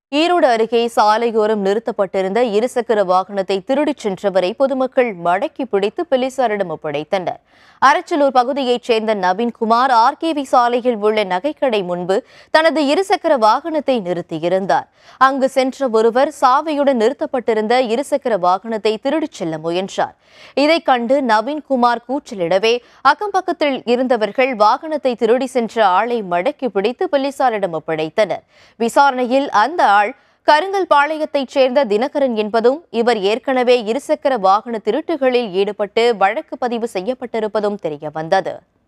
ஈரோடு அருகே சாலையோரம் நிறுத்தப்பட்டிருந்த இருசக்கர வாகனத்தை திருடிச் சென்றவரை பொதுமக்கள் மடக்கி பிடித்து போலீசாரிடம் ஒப்படைத்தனர் அரச்சலூர் பகுதியைச் சேர்ந்த நவீன்குமார் ஆர்கேவி சாலையில் உள்ள நகைக்கடை முன்பு தனது இருசக்கர வாகனத்தை நிறுத்தியிருந்தார் அங்கு சென்ற ஒருவர் சாவையுடன் நிறுத்தப்பட்டிருந்த இருசக்கர வாகனத்தை திருடிச் செல்ல முயன்றார் இதைக் கண்டு நவீன்குமார் கூச்சலிடவே அக்கம் பக்கத்தில் இருந்தவர்கள் வாகனத்தை திருடி சென்ற ஆளை மடக்கி பிடித்து போலீசாரிடம் ஒப்படைத்தனர் விசாரணையில் அந்த ஆள் கருங்கல் பாளையத்தைச் சேர்ந்த தினகரன் என்பதும் இவர் ஏற்கனவே இருசக்கர வாகன திருட்டுகளில் ஈடுபட்டு வழக்கு பதிவு செய்யப்பட்டிருப்பதும் தெரியவந்தது